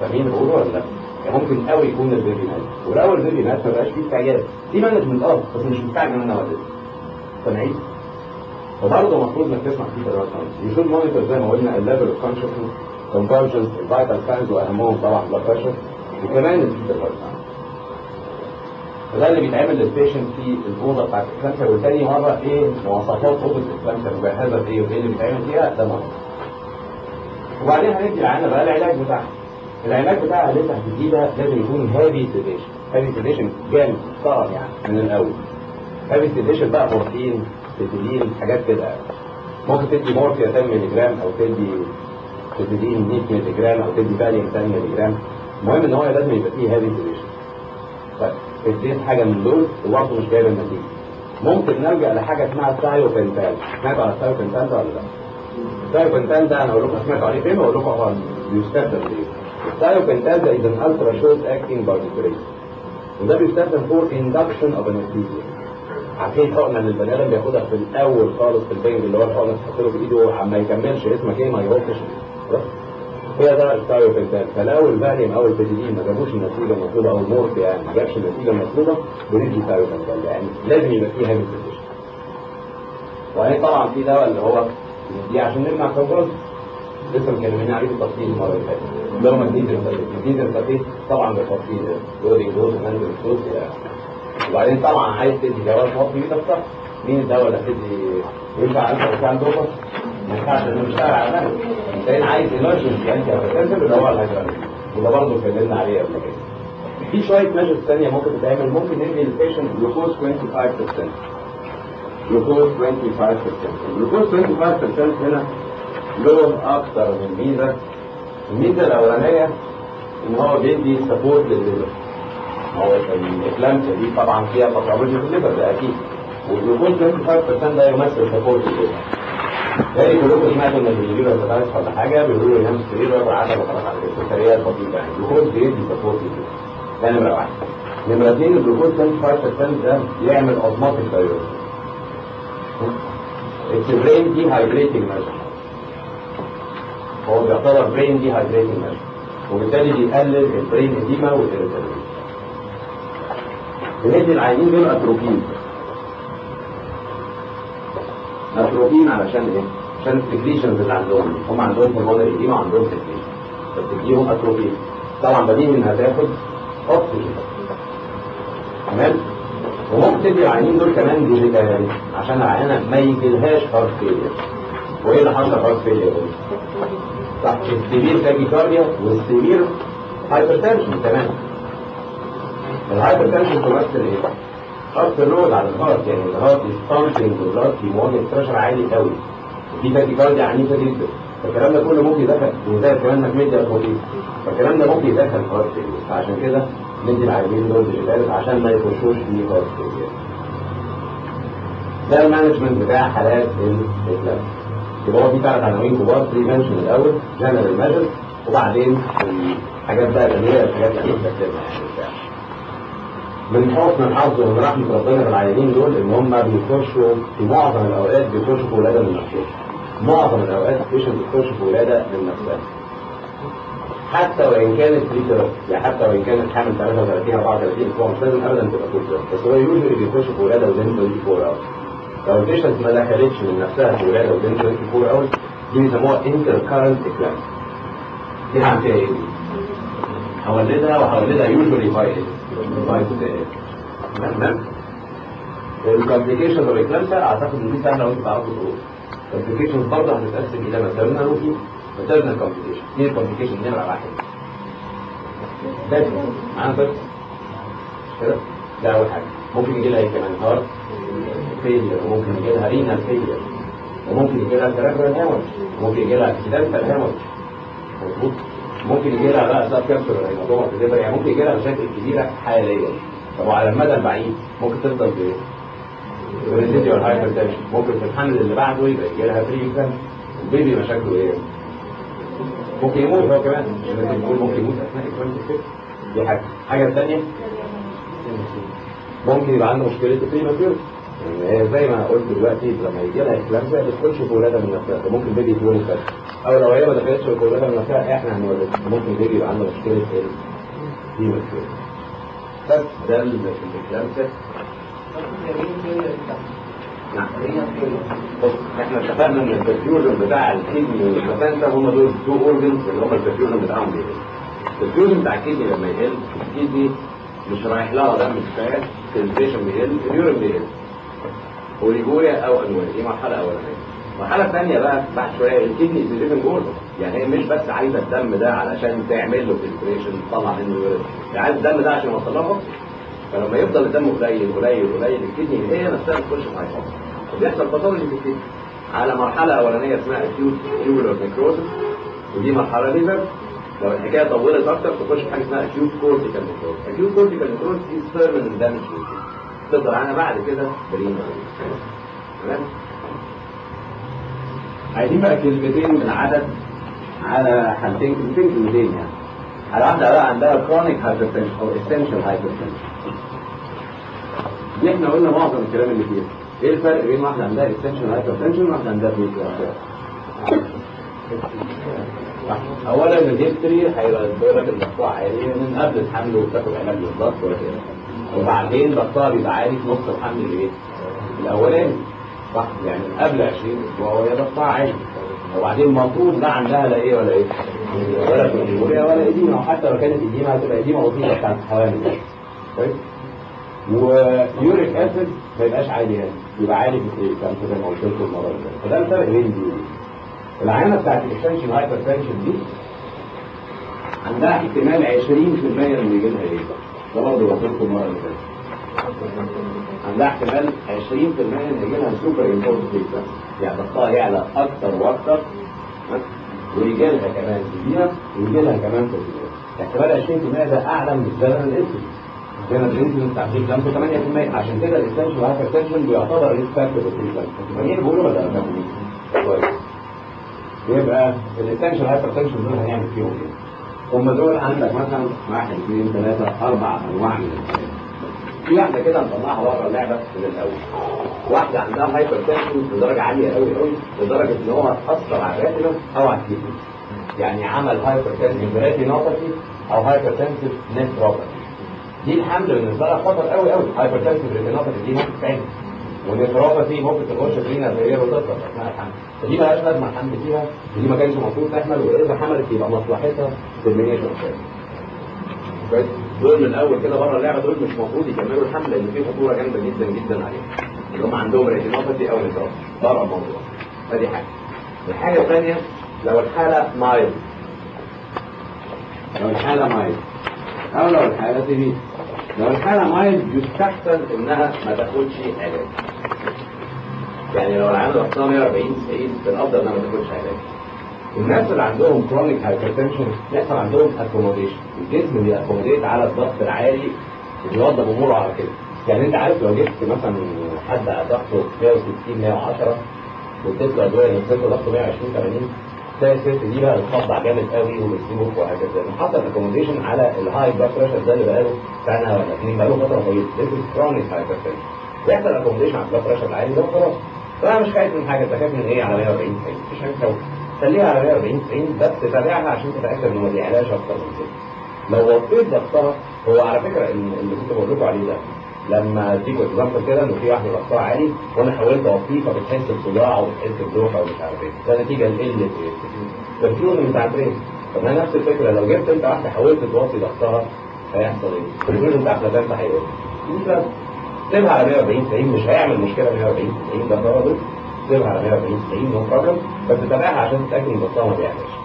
فاهمين بقوله ولا لا؟ يعني ممكن قوي يكون البيبي مات ولو البيبي مات ما بقاش فيه استعجال في مانجمنت اه بس مش مستعجل ان انا اولد سامعين؟ وبرضه المفروض انك تسمع فيه قرارات يو شود مونيتور زي ما قلنا الليفل اوف كونشسنس كونفرجنس الفايتال ساينز واهمهم طبعا بلاد بريشر وكمان الفيتال ساينز فده اللي بيتعمل للبيشنت في الاوضه بتاعت الكانسر وتاني مره ايه مواصفات اوضه الكانسر مجهزه بايه وايه اللي بيتعمل فيها ده مره وبعدين هندي العينه بقى العلاج بتاعها العلاج بتاعها اللي انت هتديها لازم يكون هابي سيديشن هابي سيديشن جامد محترم يعني من الاول هابي سيديشن بقى مورفين ستيلين حاجات كده ممكن تدي مورفيا 10 مللي جرام او تدي ستيلين 100 مللي جرام او تدي باليوم 10 مللي جرام المهم ان هو لازم يبقى فيه هابي سيديشن طيب اديت حاجه من دول وبرضه مش جايبه النتيجه ممكن نلجا لحاجه اسمها سايوبنتال سمعتوا على السايوبنتال ده ولا لا؟ السايوبنتال ده انا اقول لكم سمعتوا عليه فين واقول لكم هو بيستخدم ليه السايوبنتال ده اذا الترا شورت اكتنج باربيتريت وده بيستخدم فور اندكشن اوف انستيزيا عارفين حقنه اللي البني ادم بياخدها في الاول خالص في البنج اللي هو الحقنه تحط له في ايده عما يكملش اسمك ايه ما يروحش هي ده السايوبنتال فلو الفاليوم او البيتيدين ما جابوش النتيجه المطلوبه او المورف يعني ما جابش النتيجه المطلوبه بندي سايوبنتال يعني لازم يبقى فيه هابي سيتيشن وبعدين طبعا في دواء اللي هو دي عشان نمنع كونترول لسه مكلمين عليه بالتفصيل المره اللي فاتت اللي هو ماجنيزيوم سلفيت ماجنيزيوم سلفيت طبعا بالتفصيل لودنج دوز ونزل دوز وبعدين طبعا عايز تدي دواء توطي بيه تكتر مين الدواء اللي هتدي ينفع على بتاع الدوبر ما ينفعش انه يشتغل على نفسه انت عايز ايمرجنسي انتي هيبرتنسيف اللي هو الهيدراليك وده برضه اتكلمنا عليه قبل كده في شويه ميجرز ثانيه ممكن تتعمل ممكن ندي للبيشنت جلوكوز 25% جلوكوز 25% الجلوكوز 25% هنا له اكتر من ميزه الميزه الاولانيه ان هو بيدي سبورت للليفر هو الافلامسيا دي طبعا فيها باثولوجي في الليفر ده اكيد والجلوكوز 25% ده يمثل سبورت للليفر يعني كلكم سمعتوا ان الليفر بتاعت ولا حاجه بيقولوا ينام في السرير وقعد وخلاص على كده السكريات بسيطه يعني الجلوكوز بيدي سبورت للليفر ده نمره واحد نمره اثنين الجلوكوز 25% ده يعمل اوزماتيك دايوريز It's a brain dehydrating measure هو بيعتبر برين دي هايدريتنج ميجر وبالتالي بيقلل البرين اديما والاريتابيلتي بندي العيانين دول اتروبين اتروبين علشان ايه؟ عشان السكريشنز اللي عندهم هم عندهم هرمون الاديما وعندهم سكريشن فبتديهم اتروبين طبعا بديهي انها تاخد اكسجين تمام وممكن تدي العيانين دول كمان ديجيتال عشان العيانه ما يجيلهاش هارت فيلير وايه اللي حصل هارت فيلير صح السيفير تاكيكارديا والسيفير هايبرتنشن تمام الهايبرتنشن تمثل ايه؟ ضغط اللود على الهارت يعني الهارت يستنشن بالبلاد في مواجهه بريشر عالي قوي وفي تاكيكارديا عنيفه جدا فالكلام ده كله ممكن يدخل وزي كمان انك مدي اتروبين فالكلام ده ممكن يدخل هارت فيلير فعشان كده ندي العيانين دول ديجيتالز عشان ما يخشوش في هارت فيلير ده المانجمنت بتاع حالات الافلاس يبقى هو في ثلاث عناوين كبار بريفنشن الاول جنرال ميجرز وبعدين الحاجات بقى اللي هي الحاجات اللي بنستخدمها يعني من حسن الحظ ومن رحمه ربنا بالعيانين دول ان هم بيخشوا في معظم الاوقات بيخشوا في ولاده من نفسهم معظم الاوقات البيشنت بيخش في ولاده من نفسها حتى وان كانت بريتر يعني حتى وان كانت حامل 33 34 اسبوع مش لازم ابدا تبقى بريتر بس هو يوجوالي بيخش في ولاده وزن 24 اور لو البيشنت ما دخلتش من نفسها في ولاده وزن 24 اور دي بيسموها انتر كارنت اكلام دي هعمل فيها ايه؟ هولدها وهولدها يوجوالي باي باي تمام الكومبليكيشن اوف اكلامسا اعتقد ان دي سهله وانت تعرفوا تقول الكومبليكيشن برضه هتتقسم الى ماتيرنال وفي ماتيرنال كومبليكيشن ايه الكومبليكيشن نمره واحد بس معانا بس كده ده اول حاجه ممكن يجي لها ايه كمان هارت فيلير وممكن يجي لها رينال فيلير وممكن يجي لها كرابرال هامج وممكن يجي لها اكسيدنتال هامج مظبوط ممكن يجي لها بقى سب كانسر هيماتوما في الليفر يعني ممكن يجي لها مشاكل كبيره حاليا طب وعلى المدى البعيد ممكن تفضل بايه؟ ريزيديوال هايبرتنشن ممكن في الحمل اللي بعده يبقى يجي لها بري كان البيبي مشاكله ايه؟ ممكن يموت هو كمان عشان انت بتقول ممكن يموت اثناء اكرام الست دي حاجه الحاجه الثانيه ممكن يبقى عنده مشكله بريماتيور يعني هي زي ما قلت دلوقتي لما يجي لها اكلامسيا ما بتدخلش في ولاده من نفسها ممكن البيبي يتولد بس او لو هي ما دخلتش في ولاده من نفسها احنا هنولد ممكن البيبي يبقى عنده مشكله ايه؟ دي مشكله بس ده الاكلامسيا نعم بص احنا اتفقنا ان البرفيوجن بتاع الكدني والبلاسنتا هم دول تو اورجنز اللي هم البرفيوجن بتاعهم بيقل البرفيوجن بتاع الكدني لما يقل الكدني مش رايح لها دم كفايه الفلتريشن بيقل اليورين بيقل اوريجوريا او انوال دي مرحله اولانيه المرحله الثانيه بقى بعد شويه الكدني بيليفن جوه يعني هي مش بس عايزه الدم ده علشان تعمل له فلتريشن تطلع منه يورين هي عايزه الدم ده عشان يوصل لها أكسجين. فلما يفضل الدم قليل قليل قليل الكدني هي نفسها بتخش في هايبوكسيا وبيحصل باثولوجي في الكدني على مرحله اولانيه اسمها اكيوت تيوبولار نيكروسس ودي مرحله ليفر لو الحكايه طولت اكتر تخش في حاجه اسمها اكيوت كورتيكال نيكروز اكيوت كورتيكال نيكروز دي بيرمننت دامج تقدر عنها بعد كده برين تمام عايزين بقى كلمتين من العدد على حالتين كلمتين كلمتين يعني على واحده بقى عندها كرونيك هايبرتنشن او اسينشال هايبرتنشن دي احنا قلنا معظم الكلام اللي فيها ايه الفرق بين واحده عندها اسينشال هايبرتنشن وواحده عندها بريكلامسيا اولا الهيستوري هيبقى بيقول لك الضغط عالي من قبل الحمل وبتاخد علاج للضغط وكده وبعدين ضغطها بيبقى عالي في نص الحمل الايه؟ الاولاني صح يعني من قبل 20 اسبوع وهي ضغطها عالي وبعدين المفروض لا عندها لا ايه ولا ايه؟ ولا كوليوريا ولا اديمه وحتى لو كانت اديمه هتبقى اديمه بسيطه بتاعت الحوامل كويس؟ ويوريك اسيد ما يبقاش عالي هنا يبقى عالي في السيل كان زي ما قلت لكم المره اللي فاتت فده الفرق بين دي ودي العينه بتاعت الاكستنشن هايبر تنشن دي عندها احتمال 20% ان يجي لها ايه؟ ده برضه قلت لكم المره اللي فاتت عندها احتمال 20% ان يجي لها سوبر امبورت فيكتر يعني ضغطها يعلى اكتر واكتر ها؟ ويجي لها كمان كبيره ويجي لها كمان كبيره احتمال 20% ده اعلى من الزمن الانسولين هنا الانسولين بتاع البري كلامس 8% عشان كده الاكستنشن هايبر تنشن بيعتبر ريسك فاكتور في البري كلامس فاهمين بيقولوا ولا لا؟ كويس يبقى الاكستنشن هايبر تنشن دول هنعمل فيهم ايه؟ هم دول عندك مثلا واحد اثنين ثلاثة أربع أنواع من الأسئلة. في واحدة كده نطلعها بره اللعبة من الأول. واحدة عندها هايبر تنشن بدرجة عالية قوي قوي لدرجة إن هو أثر على الراتنا أو على الكيدني. يعني عمل هايبر تنشن راتينوباثي أو هايبر تنشن نفروباثي. دي الحمل بالنسبة لها خطر قوي قوي هايبر تنشن راتينوباثي دي ممكن تعمل ونفروباثي ممكن تخش فينا في وتطلع اثناء الحمل فدي مالهاش لازمه الحمل فيها ودي ما كانش المفروض تحمل واذا حملت يبقى مصلحتها ترمينيشن كويس دول من الاول كده بره اللعبه دول مش المفروض يكملوا الحمل لان في خطوره جامده جدا جدا عليهم اللي هم عندهم ريتينوباثي او نفروباثي بره الموضوع فدي حاجه الحاجه الثانيه لو الحاله مايل لو الحاله مايل او لو الحاله سيفير لو الحالة مايل يستحسن انها ما تاخدش علاج يعني لو العيان ضغطها 140 90 الافضل انها ما تاخدش علاج الناس اللي عندهم كرونيك هايبرتنشن يحصل عندهم اكوموديشن الجسم بيأكوموديت على الضغط العالي وبيوضب اموره على كده يعني انت عارف لو جبت مثلا حد ضغطه 160 110 واديت له ادويه نزلت ضغطه 120 80 تلاقي الست دي بقى بتصدع جامد قوي وبتسيبه وهكذا حصل اكوموديشن على الهاي بلاد بريشر ده اللي بقاله سنه ولا اثنين بقاله فتره طويله this is chronic hypertension يحصل اكوموديشن على البلاد بريشر العالي ده وخلاص فانا مش خايف من حاجه انت خايف من ايه على 140 90 مفيش حاجه تسوي خليها على 140 90 بس تابعها عشان تتاكد ان ما بيعلاش اكتر من كده لو وطيت ضغطها هو على فكره اللي كنت بقول لكم عليه ده لما تيجي اكزامبل كده انه في واحد ضغطها عالي وانا حاولت اوطيه فبتحس بصداع وبتحس بدوخه ومش عارف ايه ده نتيجه لقله البرفيوجن بتاع البرين طب ما نفس الفكره لو جبت انت واحده حاولت توطي ضغطها هيحصل ايه؟ البرفيوجن بتاع البلازنتا هيقل مش لازم سيبها على 140 90 مش هيعمل مشكله 140 90 ده برضه سيبها على 140 90 نو بروبلم بس تابعها عشان تتاكد ان ضغطها ما بيعلاش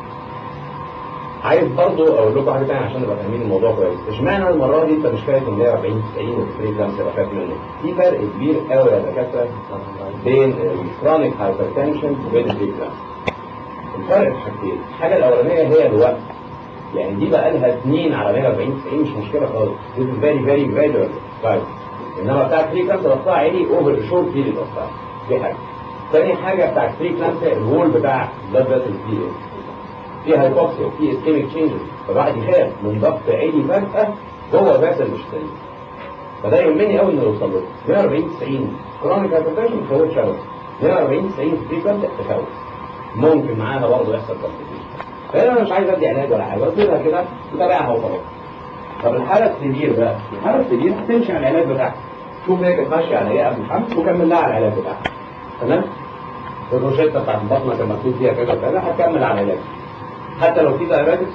عايز برضه اقول لكم حاجه ثانيه عشان نبقى فاهمين الموضوع كويس اشمعنى المره دي انت مش خايف من 140 90 والفري كلامس يبقى خايف منه في فرق كبير قوي يا دكاتره بين الكرونيك هايبرتنشن وبين الفري كلامس الفرق في حاجتين الحاجه الاولانيه هي الوقت يعني دي بقى لها سنين على 140 90 مش مشكله خالص دي فيري فيري جرادوال طيب انما بتاع الفري كلامس ضغطها عالي اوفر شورت بيريد اوف تايم دي حاجه ثاني حاجه بتاع الفري كلامس الوول بتاع بلاد فيسل دي في هايبوكسيا وفي اسكيميك تشينجز فالواحد يخاف من ضغط عالي فجأة جوه فاسل مش سليم فده يهمني قوي انه يوصل له 140 90 كرونيك هايبرتنشن تخوف شبه 140 90 فريكونت تخوف ممكن معاها برضه يحصل كومبليكيشن فانا مش عايز ادي علاج ولا حاجه بسيبها كده وتابعها وخلاص طب الحاله السيفير بقى الحاله السيفير هتمشي على العلاج بتاعها شوف هي كانت ماشيه على ايه قبل الحمل وكمل لها على العلاج بتاعها تمام الروشته بتاعت البطنه كان مكتوب فيها كذا وكذا هتكمل على العلاج حتى لو في دايابيتكس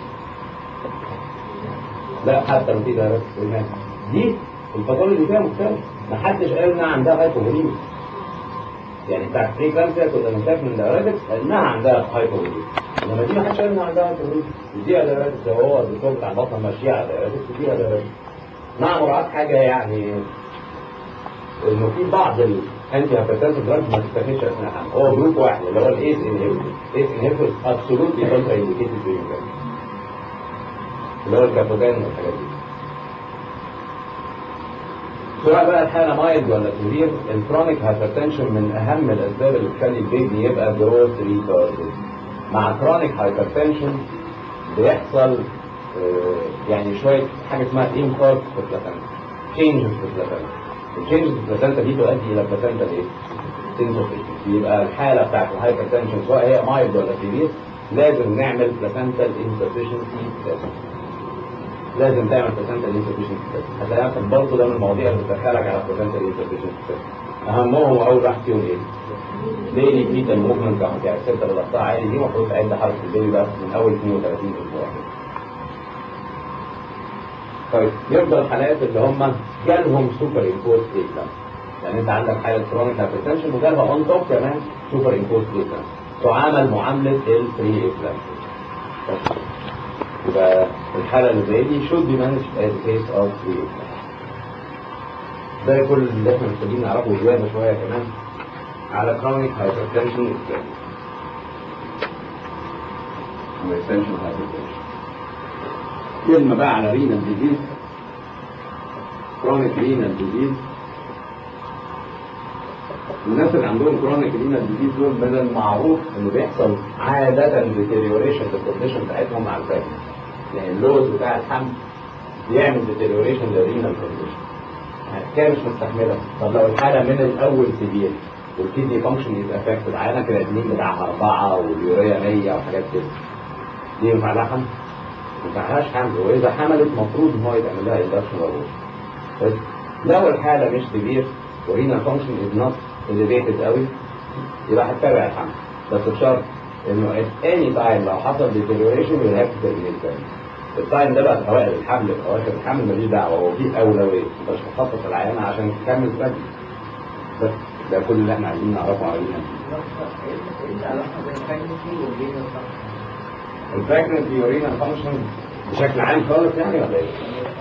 لا حتى لو في دايابيتكس دي الباثولوجي فيها مختلف محدش قال انها عندها هايبوفوليميا يعني بتاعت فري كانسر كنا بنخاف من دايابيتكس انها عندها هايبوفوليميا انما دي ما حدش قال انها عندها هايبوفوليميا دي دايابيتكس هو الدكتور بتاع البطنه ماشيه على دايابيتكس ودي دايابيتكس مع مراعاه حاجه يعني انه في بعض الانتي هايبرتنسيف دراجز ما تستفيدش اثناء الحمل هو جروب واحد اللي هو الايس انهبيتور ايس انهبيتور ابسولوتلي كونترا انديكيتد ديورينج اللي هو الكابوجان والحاجات دي سواء بقى الحاله مايلد ولا سيفير الكرونيك هايبرتنشن من اهم الاسباب اللي بتخلي البيبي يبقى جروث ريتاردد مع كرونيك هايبرتنشن بيحصل آه يعني شويه حاجه اسمها انفاركت في البلاتانتا تشينجز في البلاتانتا التشينجز في البلاتانتا دي تؤدي الى بلاتانتا ايه؟ يبقى الحاله بتاعت الهايبرتنشن سواء هي مايلد ولا سيفير لازم نعمل بلاتانتال انسفشنسي تيست لازم تعمل بلاتانتال انسفشنسي تيست هتلاقيها برضه ده من المواضيع اللي بتدخلك على بلاتانتال انسفشنسي تيست اهمهم اول واحد فيهم ايه؟ ديلي فيتال موفمنت يعني الست اللي ضغطها عالي دي المفروض تعد حركه البيبي بس من اول 32 اسبوع طيب يفضل الحالات اللي هم جالهم سوبر امبوز ايكلام يعني انت عندك حاله كرونيك هايبرتنشن وجالها اون توب كمان سوبر امبوز ايكلام تعامل معامله الفري ايكلام يبقى الحاله اللي زي دي should be managed as a case of free ايكلام ده كل اللي احنا محتاجين نعرفه زياده شويه كمان على كرونيك هايبرتنشن ايكلام essential hypertension كلمة بقى على رينال ديزيز كرونيك رينال ديزيز الناس اللي عندهم كرونيك رينال ديزيز دول من المعروف انه بيحصل عادة ديتيريوريشن للكونديشن بتاعتهم مع الفاكس يعني اللوز بتاع الحمل بيعمل ديتيريوريشن للرينال كونديشن الحكايه مش مستحمله طب لو الحاله من الاول سيفير والكيدني فانكشن يبقى افكتد عينه كرياتينين بتاعها اربعه واليوريا 100 وحاجات كده دي ينفع لها حمل؟ ما ينفعلهاش حمل واذا حملت المفروض ان هو يتعمل لها اندكشن ابورت بس لو الحاله مش كبير ورينا فانكشن از نوت اليفيتد قوي يبقى هتتابع الحمل بس بشرط انه at any time لو حصل deterioration you have to terminate therapy. التايم ده بقى في اوائل الحمل في اواخر الحمل ماليش دعوه هو في اولويه انت مش هتخصص العيانه عشان تكمل ثاني بس ده كل اللي احنا عايزين نعرفه علينا البراجننسي يورينا فانكشن بشكل عام خالص يعني ولا ايه؟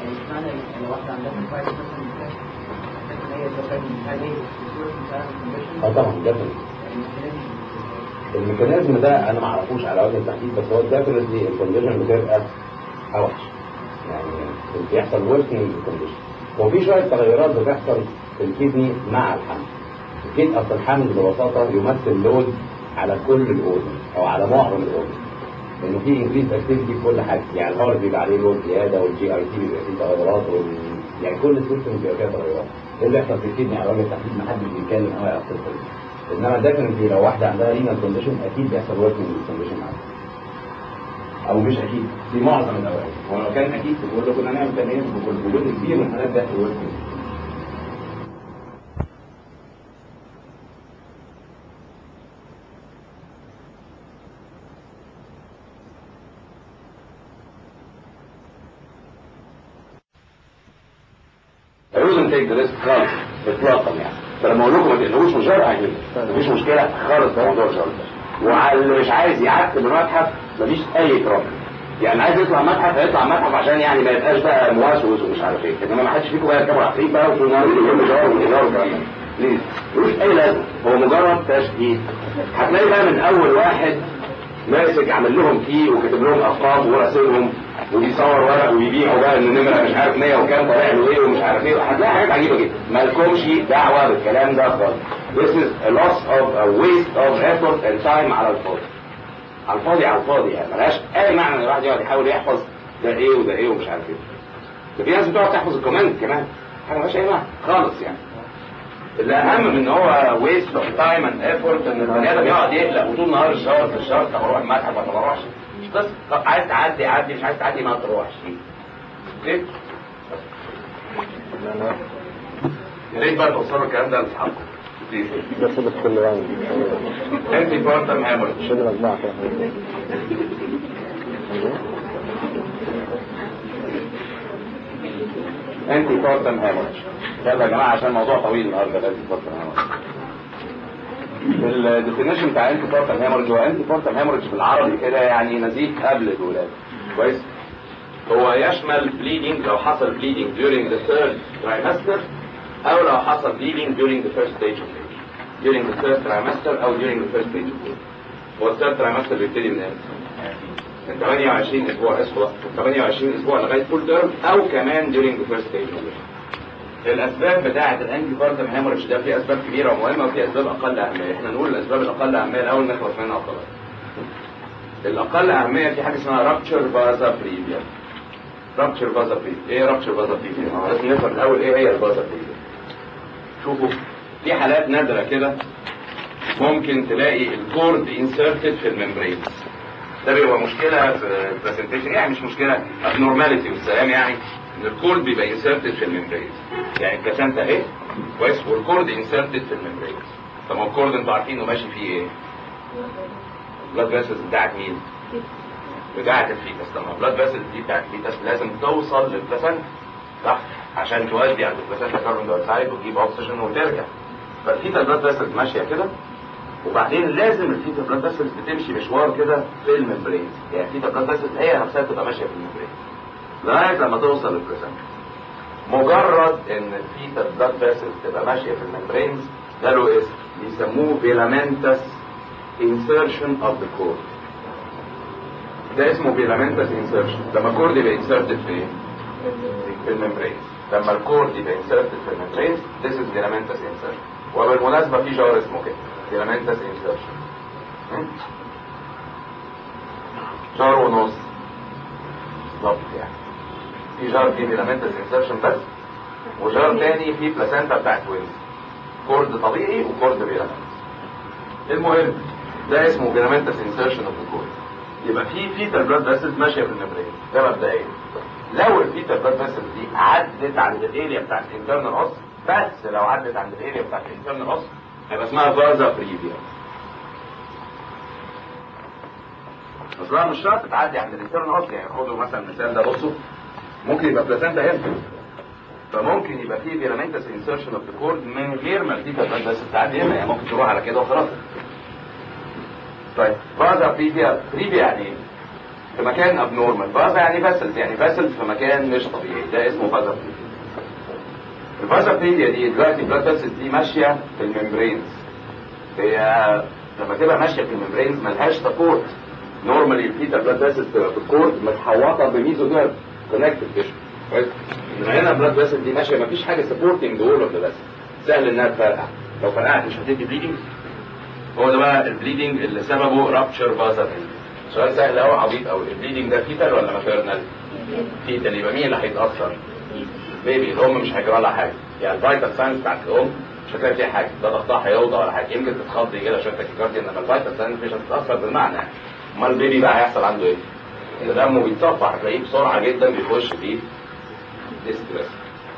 اه طبعا ديفنتلي الميكانيزم ده انا ما اعرفوش على وجه التحديد بس هو ديفنتلي الكونديشن بتبقى اوحش يعني بيحصل وركينج الكونديشن وفي شويه تغيرات بتحصل في الكدني مع الحمل اكيد اصل الحمل ببساطه يمثل لود على كل الاورجن او على معظم الاورجن لانه في انكريز اكتيفيتي في كل حاجه يعني الهارت بيبقى عليه لود زياده والجي اي تي بيبقى فيه تغيرات وال... يعني كل السيستم بيبقى فيها تغيرات ايه اللي بيحصل في الكدني على وجه التحديد ما حدش بيتكلم قوي على القصه دي انما ديفنتلي لو واحده عندها رينال كونديشن اكيد بيحصل وركينج كونديشن معاها او مش اكيد في معظم الاوقات هو لو كان اكيد بقول له كنا نعمل تمرين بكل جزء كبير من الحالات بيحصل وركينج لازم تيك ريسك خالص اطلاقا يعني فلما اقول لكم ما تقلقوش مش هيبقى عاجبني مفيش مشكله خالص في موضوع الشرط وعلى اللي مش عايز يعتب المتحف مفيش اي اكراه يعني عايز يطلع متحف هيطلع متحف عشان يعني ما يبقاش بقى موسوس ومش عارف ايه انما ما حدش فيكم بقى يركبوا عفريت بقى وطول النهار يقول جار وجار والكلام ده بليز ملوش اي لازمه هو مجرد تشديد هتلاقي بقى من اول واحد ماسك عامل لهم كي وكاتب لهم ارقام وراسمهم وبيصور ورق ويبيعوا بقى ان النمره مش عارف 100 وكام طالع له ايه ومش عارف ايه هتلاقي حاجات عجيبه جدا مالكمش دعوه بالكلام ده خالص This is a loss of a waste of effort and time على الفاضي على الفاضي على الفاضي يعني ملهاش اي معنى ان الواحد يقعد يحاول يحفظ ده ايه وده ايه ومش عارف ايه ده في ناس بتقعد تحفظ الكوماند كمان حاجه مالهاش اي معنى خالص يعني الاهم من ان هو ويست اوف تايم اند ايفورت ان البني ادم يقعد يقلق وطول النهار الشهر في الشهر طب اروح المتحف ولا ما اروحش مش قصه طب عايز تعدي عدي مش عايز تعدي ما تروحش اوكي يا ريت بقى توصلوا الكلام ده لاصحابكم ده صدق كله يعني انت بارتم هامرج شد مجموعة كده انتي بارتم هامرج يلا يا جماعه عشان الموضوع طويل النهارده لازم بارتم هامرج الديفينيشن بتاع انتي بارتم هامرج هو انتي بارتم هامرج بالعربي كده يعني نزيف قبل الولاده كويس هو يشمل bleeding لو حصل bleeding during the third trimester او لو حصل bleeding during the first stage of labor during the third trimester او during the first stage of labor هو الثيرد trimester بيبتدي من امتى؟ من 28 اسبوع اسبوع من 28 اسبوع لغايه فول تيرم او كمان during the first stage of labor الاسباب بتاعه الانتي بارتم هيموريدج ده في اسباب كبيره ومهمه وفي اسباب اقل اهميه احنا نقول الاسباب الاقل اهميه الاول نخلص منها وخلاص الاقل اهميه في حاجه اسمها رابتشر فازا بريفيا رابتشر فازا بريفيا ايه رابتشر فازا بريفيا ما هو لازم نفهم الاول ايه هي الفازا بريفيا شوفوا في حالات نادره كده ممكن تلاقي الكورد انسرتد في الممبرين ده بيبقى مشكله في البرزنتيشن يعني مش مشكله ابنورماليتي والسلام يعني ان الكورد بيبقى انسرتد في الممبرين يعني البلاسنتا اهي كويس والكورد انسرتد في الممبرين طب ما هو الكورد انتوا عارفين انه ماشي فيه ايه؟ بلاد فيسلز بتاعت مين؟ بتاعت الفيتس طب ما البلاد فيسلز دي بتاعت الفيتس لازم توصل للبلاسنتا صح؟ عشان تودي عند البلاسنتا كاربون دايوكسيد وتجيب اكسجين وترجع فالفيتا البلاد فيسلز ماشيه كده وبعدين لازم الفيتا بلاد فيسلز بتمشي مشوار كده في الممبرين يعني الفيتا بلاد فيسلز هي نفسها تبقى ماشيه في الممبرين لغايه لما توصل للبلاسنتا مجرد ان الفيتا بلاد فيسلز تبقى ماشيه في الممبرينز ده له اسم بيسموه فيلامنتس insertion of the cord ده اسمه فيلامنتس insertion لما الكورد يبقى inserted في ايه؟ في الممبرينز لما الكورد يبقى inserted في الممبرينز this is filamentous insertion وبالمناسبة في جار اسمه كده filamentous insertion م? جار ونص بالظبط يعني في جار فيه filamentous insertion بس وجار تاني فيه بلاسنتا بتاعت وينز كورد طبيعي وكورد فيلامنتس المهم ده اسمه فيلامنتس انسرشن اوف ذا كورد يبقى في فيتال بلاد فيسلز ماشيه في الممبرين ده مبدئيا لو الفيتال بلاد فيسلز دي عدت عند الاريا بتاعت الانترنال اوس بس لو عدت عند الاريا بتاعت الانترنال اوس هيبقى اسمها فازا بريفيا اصلها مش شرط تعدي عند الانترنال اوس يعني خدوا مثلا المثال ده بصوا ممكن يبقى بلاسنتا هنا فممكن يبقى فيه فيلامنتس انسرشن اوف ذا كورد من غير ما الفيتال بلاد فيسلز تعدي هنا يعني ممكن تروح على كده وخلاص طيب فازا بريفيا بريفيا يعني ايه؟ في مكان ابنورمال فازا يعني فاسلز يعني فاسلز في مكان مش طبيعي ده اسمه فازا بريفيا الفازا بريفيا دي دلوقتي البلاد فاسلز دي ماشيه في الممبرينز هي لما تبقى ماشيه في الممبرينز ملهاش سبورت نورمالي الفيتا بلاد فاسلز تبقى في الكورد متحوطه بميزو نيرف كونكتد تيشو كويس انما هنا البلاد فاسل دي ماشيه مفيش حاجه سبورتنج دول اوف ذا سهل انها تفرقع لو فرقعت مش هتدي بليدنج هو ده بقى البليدنج اللي سببه رابتشر فازا سؤال سهل قوي عبيط قوي البليدنج ده فيتال ولا ماتيرنال؟ فيتال يبقى مين اللي هيتاثر؟ بيبي الام مش هيجرى لها حاجه يعني الفيتال ساينس بتاعت الام مش هتلاقي فيها حاجه لا ضغطها هيوضع ولا حاجه يمكن تتخض كده شويه تاكيكارديا انما الفيتال ساينس مش هتتاثر بالمعنى يعني امال البيبي بقى هيحصل عنده ايه؟ اذا دمه بيتصفح هتلاقيه بسرعه جدا بيخش في ديستريس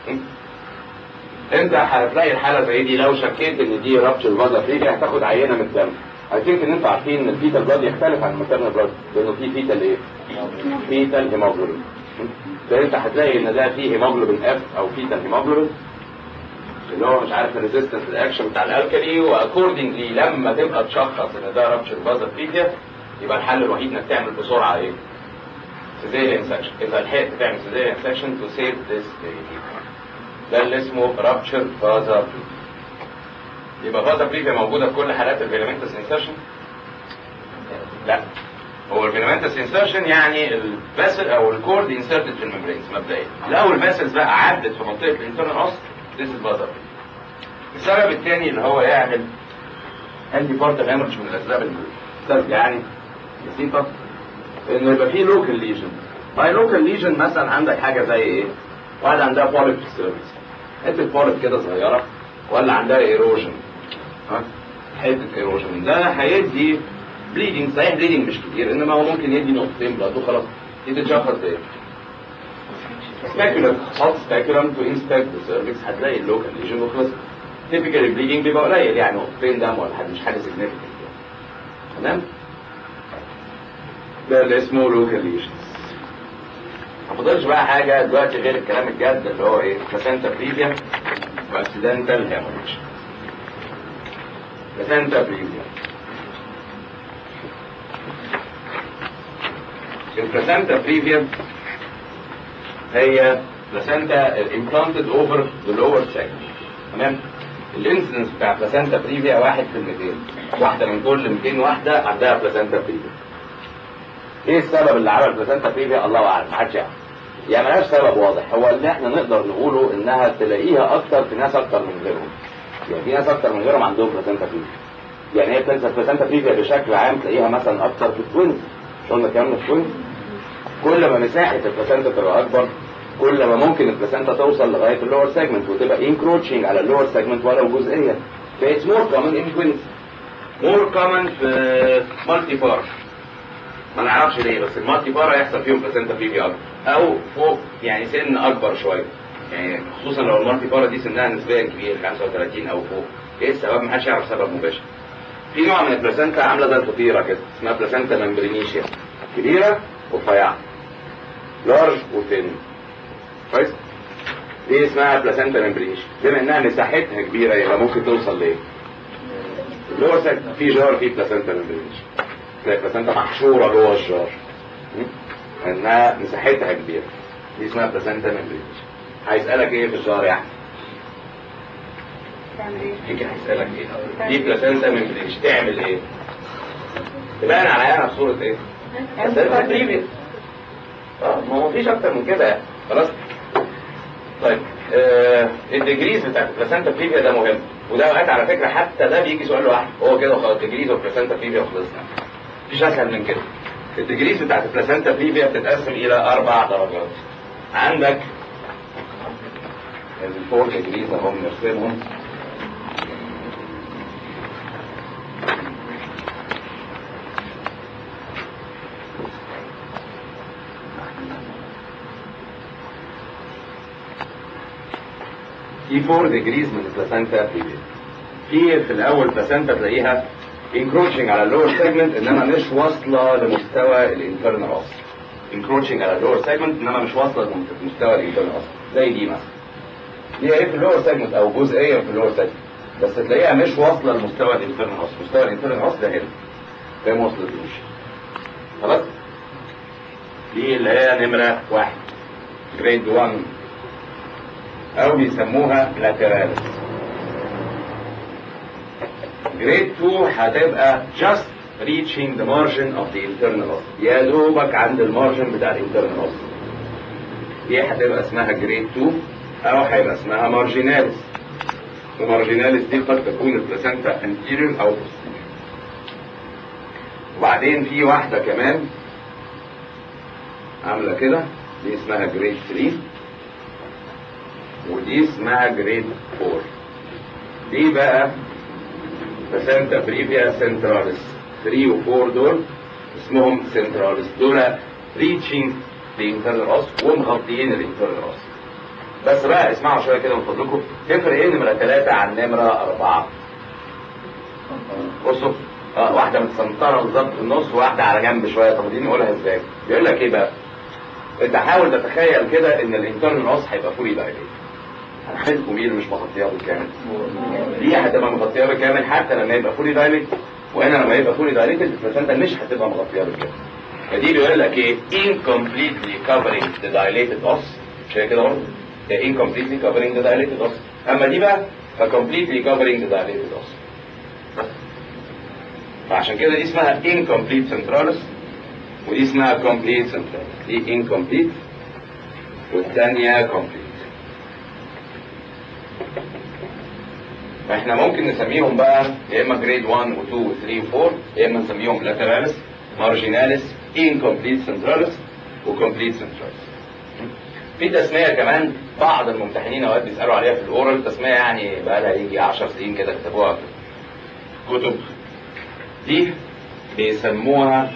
انت هتلاقي الحاله زي دي لو شكيت ان دي رابتشر فازا فريجا هتاخد عينه من الدم اكيد ان انتوا عارفين ان الفيتال بلاد يختلف عن الماتيرنال بلاد لانه في فيتال ايه؟ فيتال هيموجلوبين ده انت هتلاقي ان ده فيه هيموجلوبين اف او فيتال هيموجلوبين اللي هو مش عارف الريزيستنس رياكشن بتاع الالكالي واكوردنجلي لما تبقى تشخص ان ده رابتشر فازا فريجا يبقى الحل الوحيد انك تعمل بسرعه ايه؟ سيزيريان سكشن اذا لحقت تعمل سيزيريان سكشن تو سيف ذس ده اللي اسمه رابتشر فازا يبقى فازا بريفيا موجوده في كل حالات الفيلامنتس انسرشن لا هو الفيلامنتس انسرشن يعني الفاسل او الكورد انسرتد في الممبرينز مبدئيا لو الفاسلز بقى عدت في منطقه الانترنال اوس ذيس از فازا السبب الثاني اللي هو يعمل انتي بارتال هيمورج من الاسباب السبب يعني بسيطه انه يبقى فيه لوكال ليجن باي لوكال ليجن مثلا عندك حاجه زي ايه؟ واحده عندها بوليب في السيرفيس حته بورت كده صغيره ولا عندها ايروجن ها حته ايروجن ده هيدي بليدنج صحيح بليدنج مش كتير انما هو ممكن يدي نقطتين بلاد وخلاص دي تتشخص بايه؟ سباكولم حط سباكولم تو انسبكت ذا سيرفكس هتلاقي اللوكال ليجن وخلص تيبيكال البليدنج بيبقى قليل يعني نقطتين دم ولا حاجه مش حاجه سيجنفكت تمام؟ ده اللي اسمه لوكال ليجنز ما فضلش بقى حاجه دلوقتي غير الكلام الجد اللي هو ايه بلاسنتا بريفيا واكسيدنتال هيموريج بلاسنتا بريفيا البلاسنتا بريفيا هي بلاسنتا implanted over the lower segment تمام الانسيدنس بتاع بلاسنتا بريفيا واحد في الميتين واحدة من كل 200 واحدة عندها بلاسنتا بريفيا ايه السبب اللي عمل بلاسنتا بريفيا الله اعلم محدش يعرف يعني ملهاش سبب واضح هو اللي احنا نقدر نقوله انها تلاقيها اكتر في ناس اكتر من غيرهم يعني في ناس اكتر من غيرهم عندهم بلاسنتا بريفيا يعني هي بتنسى بلاسنتا بريفيا بشكل عام تلاقيها مثلا اكتر في التوينز مش قلنا الكلام ده في التوينز كل ما مساحه البلاسنتا تبقى اكبر كل ما ممكن البلاسنتا توصل لغايه اللور سيجمنت وتبقى انكروتشنج على اللور سيجمنت ولو جزئيا فايتس مور كومن ان توينز مور كومن في مالتي بار ما نعرفش ليه بس المالتي بار هيحصل فيهم بلاسنتا بريفيا اكتر او فوق يعني سن اكبر شويه يعني خصوصا لو المالتي بارا دي سنها نسبيا كبير 35 او فوق ايه السبب محدش يعرف سبب مباشر في نوع من البلاسنتا عامله زي الفطيره كده اسمها بلاسنتا ممبرينيشيا كبيره ورفيعه لارج وثين كويس دي اسمها بلاسنتا ممبرينيشيا بما انها مساحتها كبيره يبقى ممكن توصل لايه؟ اللور سيجمنت في جار فيه بلاسنتا ممبرينيشيا تلاقي بلاسنتا محشوره جوه الجار م? انها مساحتها كبيره دي اسمها بلاسنتا ممبرينيشيا هيسالك ايه في الجار يا احمد؟ يجي هيسالك ايه؟ دي بلاسنتا ممبرينيشيا تعمل ايه؟ تبان على عينها في صوره ايه؟ بلاسنتا بريفيا اه ما هو مفيش اكتر من كده يعني. خلاص طيب آه الديجريز بتاعت البلاسنتا بريفيا ده مهم وده اوقات على فكره حتى ده بيجي سؤال لوحده هو كده وخلاص ديجريز اوف بلاسنتا بريفيا وخلصنا مفيش اسهل من كده الديجريز بتاعت البلاسنتا بريفيا بتتقسم الى اربع درجات عندك الفور ديجريز اهم نرسمهم في 4 ديجريز من البلاسنتا بريفيا في في الاول بلاسنتا تلاقيها انكروتشنج على اللور سيجمنت انما مش واصله لمستوى الانترنال اوس انكروتشنج على اللور سيجمنت انما مش واصله لمستوى الانترنال اوس زي دي مثلا دي ايه في اللور سيجمنت او جزئيه في اللور سيجمنت بس تلاقيها مش واصله لمستوى الانترنال اوس مستوى الانترنال اوس ده هنا ده ما وصلتلوش خلاص دي اللي هي نمره واحد جريد 1 او بيسموها لاتراليس جريد 2 هتبقى just reaching the margin of the internal os يا دوبك عند المارجن بتاع الانترنال os دي هتبقى اسمها جريد 2 او هيبقى اسمها مارجيناليس المارجيناليس دي قد تكون البلاسنتا anterior او posterior وبعدين في واحدة كمان عاملة كده دي اسمها جريد 3 ودي اسمها جريد 4 دي بقى بلاسنتا بريفيا سنتراليس 3 و 4 دول اسمهم سنتراليس دول ريتشنج الانترنال اوس ومغطيين الانترنال اوس بس بقى اسمعوا شويه كده من فضلكم تفرق ايه نمره 3 عن نمره 4 بصوا اه واحده متسنطره بالظبط في النص وواحده على جنب شويه طب دي نقولها ازاي؟ بيقول لك ايه بقى؟ انت حاول تتخيل كده ان الانترنال اوس هيبقى فولي دايليت انا عايزكم ايه اللي مش مغطيها بالكامل دي هتبقى مغطيها بالكامل حتى لما يبقى فولي دايليت وهنا لما يبقى فولي دايليت البلاسنتا مش هتبقى مغطيها بالكامل فدي بيقول لك ايه incompletely covering the dilated os مش هي كده برضه هي incompletely covering the dilated os اما دي بقى ف completely covering the dilated os فعشان كده دي اسمها incomplete centralis ودي اسمها complete centralis دي incomplete والثانية complete فاحنا ممكن نسميهم بقى يا اما جريد 1 و2 و3 و4 يا اما نسميهم لاتراليس مارجيناليس incomplete centralis وكمبليت centralis في تسميه كمان بعض الممتحنين اوقات بيسالوا عليها في الاورال تسميه يعني بقى لها يجي 10 سنين كده كتبوها في كتب دي بيسموها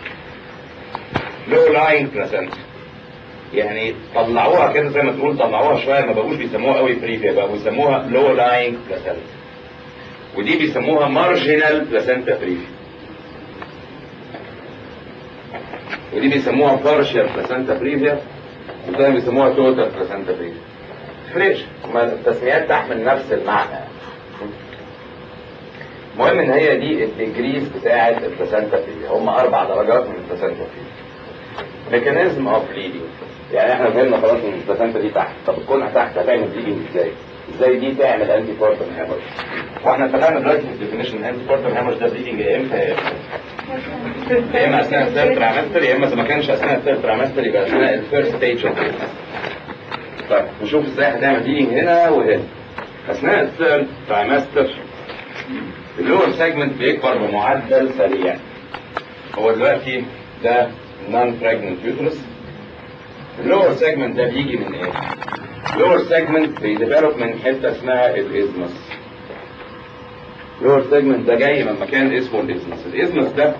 لو لاين بلاسنتا يعني طلعوها كده زي ما تقول طلعوها شويه ما بقوش بيسموها قوي بريفيا بقى بيسموها لو لاين بلاسنتا ودي بيسموها مارجينال بلاسنتا بريفيا ودي بيسموها بارشال بلاسنتا بريفيا وده بيسموها توتال بلاسنتا بريفيا فريش هما التسميات تحمل نفس المعنى المهم ان هي دي الديجريز بتاعه البلاسنتا بريفيا هم اربع درجات من البلاسنتا بريفيا ميكانيزم اوف بليدنج يعني احنا فهمنا خلاص ان البلاسنتا دي تحت طب كونها تحت هتعمل بليدنج ازاي؟ ازاي دي تعمل انتي بورتم هامر واحنا اتفقنا دلوقتي في الديفينيشن انتي بورتم هامر ده بليدنج امتى يا يا اما اثناء الثيرد تريمستر يا اما اذا ما كانش اثناء الثيرد تريمستر يبقى اثناء الفيرست ستيج اوف طيب نشوف ازاي هنعمل بليدنج هنا وهنا اثناء الثيرد تريمستر اللور سيجمنت بيكبر بمعدل سريع هو دلوقتي ده نون براجننت يوترس اللور سيجمنت ده بيجي من ايه؟ اللور سيجمنت بيديفلوب من حته اسمها الازمس اللور سيجمنت ده جاي من مكان اسمه الازمس الازمس ده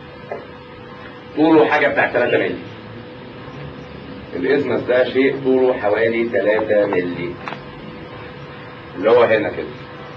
طوله حاجه بتاع 3 مللي الازمس ده شيء طوله حوالي 3 مللي اللي هو هنا كده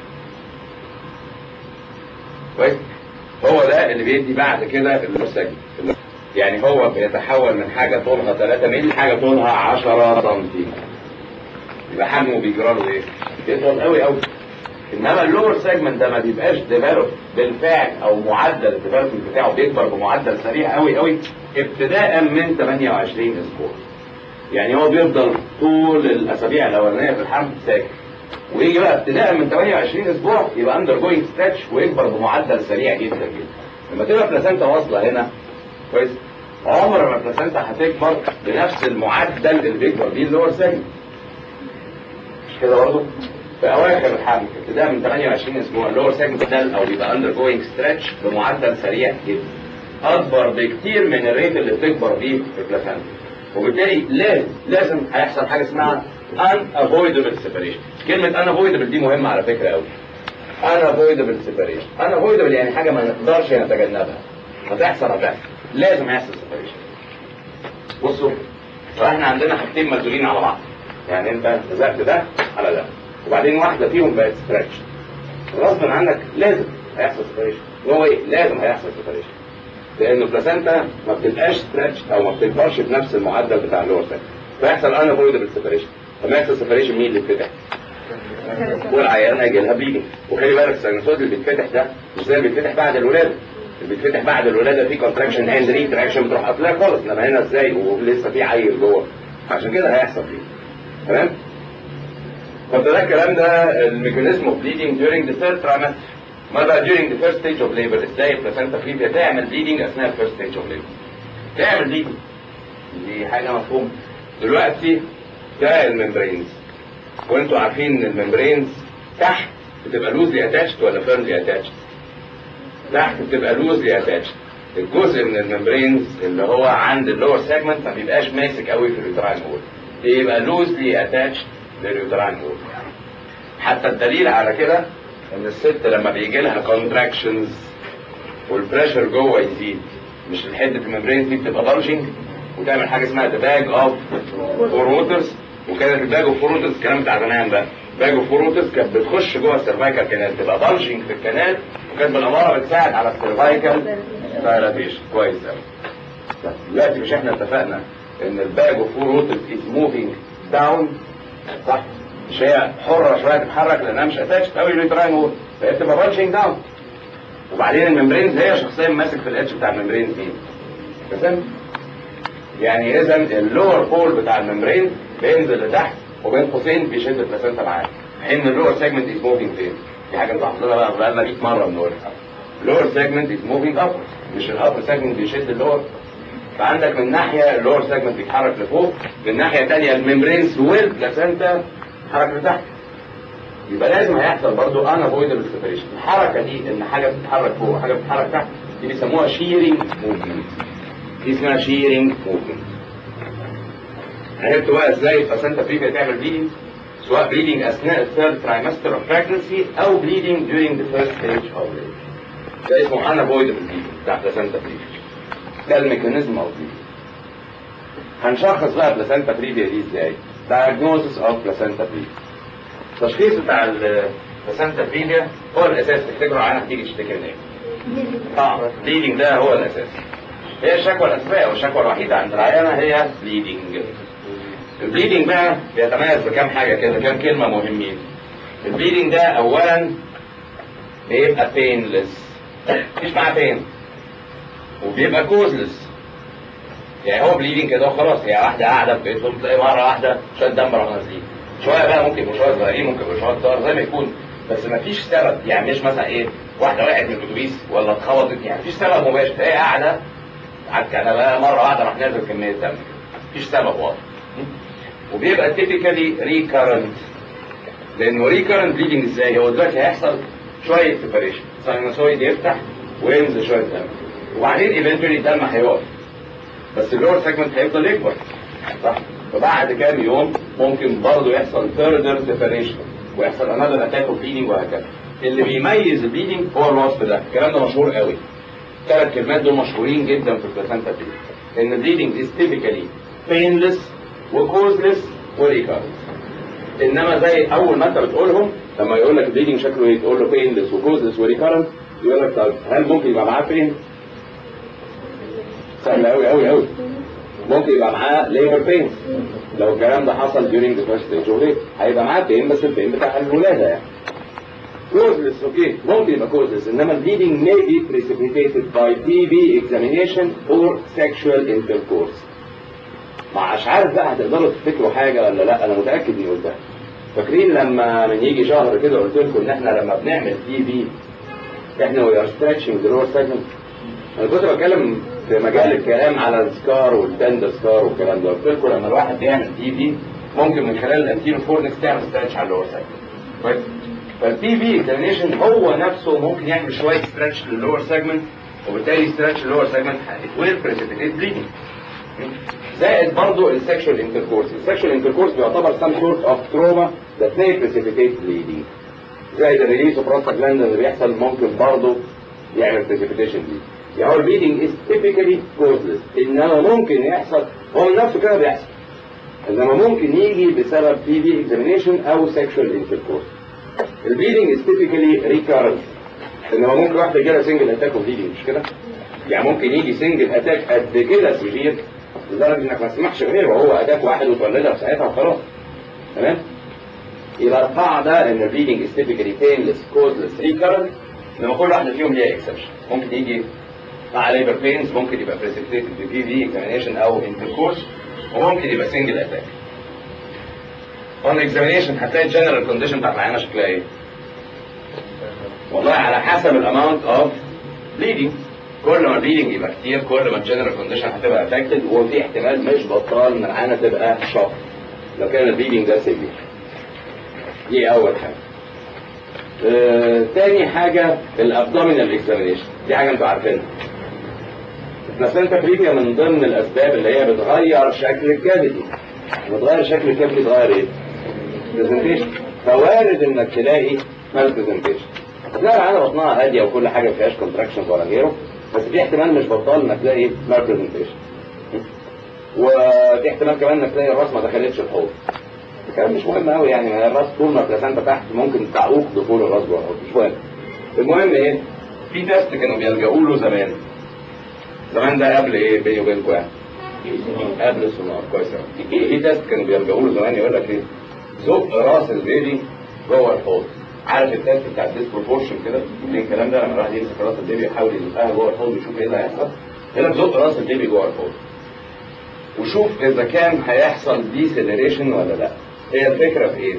كويس هو ده اللي بيدي بعد كده اللور سيجمنت يعني هو بيتحول من حاجة طولها 3 مللي حاجة طولها 10 سم يبقى حجمه بيجرى له ايه؟ بيطول قوي قوي انما اللور سيجمنت ده ما بيبقاش ديفلوب بالفعل او معدل الديفلوبمنت بتاعه بيكبر بمعدل سريع قوي قوي ابتداء من 28 اسبوع يعني هو بيفضل طول الاسابيع الاولانيه في الحمل ساكت ويجي بقى ابتداء من 28 اسبوع يبقى اندر جوينج ستريتش ويكبر بمعدل سريع جدا جدا لما تبقى بلاسنتا واصله هنا كويس عمر ما البلاسنتا هتكبر بنفس المعدل اللي بيكبر بيه اللور سيجمنت مش كده برضه؟ في اواخر الحمل ابتداء من 28 اسبوع اللور سيجمنت ده او بيبقى اندر جوينج ستريتش بمعدل سريع جدا اكبر بكتير من الريت اللي بتكبر بيه البلاسنتا وبالتالي لازم لازم هيحصل حاجه اسمها unavoidable separation كلمه unavoidable دي مهمه على فكره قوي unavoidable separation unavoidable يعني حاجه ما نقدرش نتجنبها هتحصل هتحصل لازم يحصل separation بصوا فاحنا عندنا حاجتين ملزوقين على بعض يعني انت لزقت ده على ده وبعدين واحده فيهم بقت ستريتش غصب عنك لازم هيحصل separation هو ايه لازم هيحصل separation لان البلاسنتا ما بتبقاش ستريتش او ما بتكبرش بنفس المعدل بتاع اللور سيل فيحصل انافويدبل سيبريشن لما يحصل سيبريشن مين اللي بيتفتح؟ والعيان هيجي لها بليدنج وخلي بالك السينوسويد اللي بيتفتح ده مش زي اللي بيتفتح بعد الولاده اللي بيتفتح بعد الولاده في كونتراكشن اند ريتراكشن بتروح قافلها خالص انما هنا ازاي ولسه في عيل جوه عشان كده هيحصل فيه تمام؟ فده الكلام ده الميكانيزم اوف بليدنج during the third trimester ما بقى during the first stage of labor ازاي البلاسنتا فيبيا تعمل بليدنج اثناء الفيرست stage of labor تعمل بليدنج دي حاجه مفهومه دلوقتي ده الممبرينز وانتوا عارفين ان الممبرينز تحت بتبقى لوزلي اتاتشد ولا فيرملي اتاتشد تحت بتبقى لوزلي اتاتشد الجزء من الممبرينز اللي هو عند اللور سيجمنت ما بيبقاش ماسك قوي في اليوتراين وول بيبقى لوزلي اتاتشد لليوتراين وول حتى الدليل على كده ان الست لما بيجي لها كونتراكشنز والبريشر جوه يزيد مش الحته الممبرين دي بتبقى بلجنج وتعمل حاجه اسمها ذا باج اوف فوروترز وكانت الباج اوف فوروترز الكلام بتاع زمان بقى باج اوف فوروترز كانت بتخش جوه السيرفايكال كانال تبقى بلجنج في الكنال وكانت بالاماره بتساعد على السيرفايكال دايلاتيشن كويس قوي دلوقتي مش احنا اتفقنا ان الباج اوف فوروترز از موفينج داون صح مش هي حرة شوية تتحرك لأنها مش اتاتشد قوي لليوتراين وول فهي بتبقى بانشنج داون وبعدين الممبرينز هي شخصيا ماسك في الاتش بتاع الممبرينز مين؟ فاهم؟ يعني إذا اللور بول بتاع الممبرين بينزل لتحت وبين قوسين بيشد البلاسنتا معاه حين اللور سيجمنت از موفينج فين؟ دي حاجة انت حافظينها بقى بقالنا 100 مرة بنقولها اللور سيجمنت از موفينج اب مش الابر سيجمنت بيشد اللور فعندك من ناحية اللور سيجمنت بيتحرك لفوق من ناحية تانية الممبرينز والبلاسنتا حركة لتحت يبقى لازم هيحصل برضو انا avoidable separation الحركة دي ان حاجة بتتحرك فوق وحاجة بتتحرك تحت دي بيسموها shearing movement دي اسمها shearing movement عرفتوا بقى ازاي البلاسنتا بريفيا تعمل بليدنج سواء بليدنج اثناء الثيرد ترايمستر اوف pregnancy او بليدنج during the first stage of labor ده اسمه unavoidable bleeding بتاع بلاسنتا بريفيا ده الميكانيزم اوف bleeding هنشخص بقى بلاسنتا بريفيا دي ازاي diagnosis of placenta previa التشخيص بتاع البلاسنتا بريفيا هو الاساس تفتكروا عنها هتيجي تشتكي من ايه اه bleeding ده هو الاساس هي الشكوى الاساسيه والشكوى الوحيده عند العيانه هي bleeding البليدنج بقى بيتميز بكام حاجه كده كام كلمه مهمين البليدنج ده اولا بيبقى بينلس مفيش معاه بين وبيبقى كوزلس يعني هو بليدنج كده وخلاص هي واحده قاعده في بيتهم تلاقي مره واحده شويه دم راح نازلين شويه بقى ممكن يبقوا شويه صغيرين ممكن يبقوا شويه كتار زي ما يكون بس مفيش سبب يعني مش مثلا ايه واحده وقعت من الاتوبيس ولا اتخبطت يعني مفيش سبب مباشر هي قاعده على الكنبه مره واحده راح نازل كميه دم مفيش سبب واضح وبيبقى تيبيكالي ريكارنت لانه ريكارنت بليدنج ازاي هو دلوقتي هيحصل شويه سيبريشن ساينوسويد يفتح وينزل شويه دم وبعدين ايفنتولي الدم هيقف بس اللور سيجمنت هيفضل يكبر صح فبعد كام يوم ممكن برضه يحصل فيردر سيبريشن ويحصل انذر اتاك اوف بليدنج وهكذا اللي بيميز البليدنج هو الوصف ده الكلام ده مشهور قوي ثلاث كلمات دول مشهورين جدا في البلاسنتا بليدنج ان البليدنج از تيبيكالي painless وكوزلس وريكارد انما زي اول ما انت بتقولهم لما يقول لك البليدنج شكله ايه تقول له بينلس وكوزلس وريكارد يقول لك طب هل ممكن يبقى معاه بين سهل قوي قوي قوي ممكن يبقى معاه ليبر بين لو الكلام ده حصل during the first stage of labor هيبقى معاه بين بس البين بتاع الولاده يعني كوزلس اوكي ممكن يبقى كوزلس انما البليدنج may be precipitated by TB examination or sexual intercourse مش عارف بقى هتقدروا تفتكروا حاجه ولا لا انا متاكد اني قلتها فاكرين لما من يجي شهر كده قلت لكم ان احنا لما بنعمل تي بي احنا وي ار ستريتشنج ذا لور سيجمنت انا كنت بتكلم في مجال الكلام على السكار والتندر سكار والكلام ده قلت لكم لما الواحد بيعمل تي بي ممكن من خلال الانتيرو فورنكس تعمل ستريتش على اللور سيجمنت كويس فالتي بي اكزامينشن هو نفسه ممكن يعمل شويه ستريتش للور سيجمنت وبالتالي ستريتش للور سيجمنت ويل بريسيبيتيت بليدنج زائد برضه السكشوال انتركورس السكشوال انتركورس بيعتبر سام سورت اوف تروما ذات may precipitate bleeding زائد الريليس اوف prostaglandin اللي بيحصل ممكن برضه يعمل precipitation bleeding يعني هو البليدنج از تيبيكالي كوزلس انما ممكن يحصل هو من نفسه كده بيحصل انما ممكن يجي بسبب تي بي اكزامينيشن او سكشوال انتركورس البليدنج از تيبيكالي ريكارنت انما ممكن واحد يجيلها سنجل اتاك اوف بليدنج مش كده؟ يعني ممكن يجي سنجل اتاك قد كده سيفير لدرجه انك ما تسمحش غيره وهو اتاك واحد وتولدها في ساعتها وخلاص تمام يبقى القاعده ان البليدنج از تيبيكالي بينلس كوزلس ريكارنت انما كل واحده فيهم ليها اكسبشن ممكن يجي مع ليبر بينز ممكن يبقى بريسبتيتد بي في اكزامينيشن او انتركورس وممكن يبقى سنجل اتاك اون اكزامينيشن هتلاقي الجنرال كونديشن بتاعت العينه شكلها ايه؟ والله على حسب الاماونت اوف بليدنج كل ما البليدنج يبقى كتير كل ما الجنرال كونديشن هتبقى افكتد وفي احتمال مش بطال ان العينه تبقى شوك لو كان البليدنج ده سيفير دي اول حاجه آه، تاني حاجه الابدومينال اكزامينيشن دي حاجه انتوا عارفينها البلاسنتا بريفيا من ضمن الاسباب اللي هي بتغير شكل الكافيتي بتغير شكل الكافيتي تغير ايه؟ برزنتيشن فوارد انك تلاقي مال برزنتيشن هتلاقي العينه بطنها هاديه وكل حاجه ما فيهاش كونتراكشنز ولا غيره بس في احتمال مش بطال انك تلاقي مال برزنتيشن وفي احتمال كمان انك تلاقي الراس ما دخلتش الحوض الكلام مش مهم قوي يعني ما الراس طول ما البلاسنتا تحت ممكن تعوق دخول الراس جوه الحوض مش مهم المهم ايه في تيست كانوا بيلجأوا له زمان زمان ده قبل ايه بيني وبينكم يعني قبل السونار كويس قوي في تيست كانوا بيلجأوا له زمان يقول لك ايه زق راس البيبي جوه الحوض عارف التيست بتاع الديسبروبورشن كده بين الكلام ده لما الواحد يمسك راس البيبي يحاول يزقها جوه الحوض ويشوف ايه اللي هيحصل يقول لك زق راس البيبي جوه الحوض وشوف اذا كان هيحصل ديسيلريشن ولا لا هي الفكره في ايه؟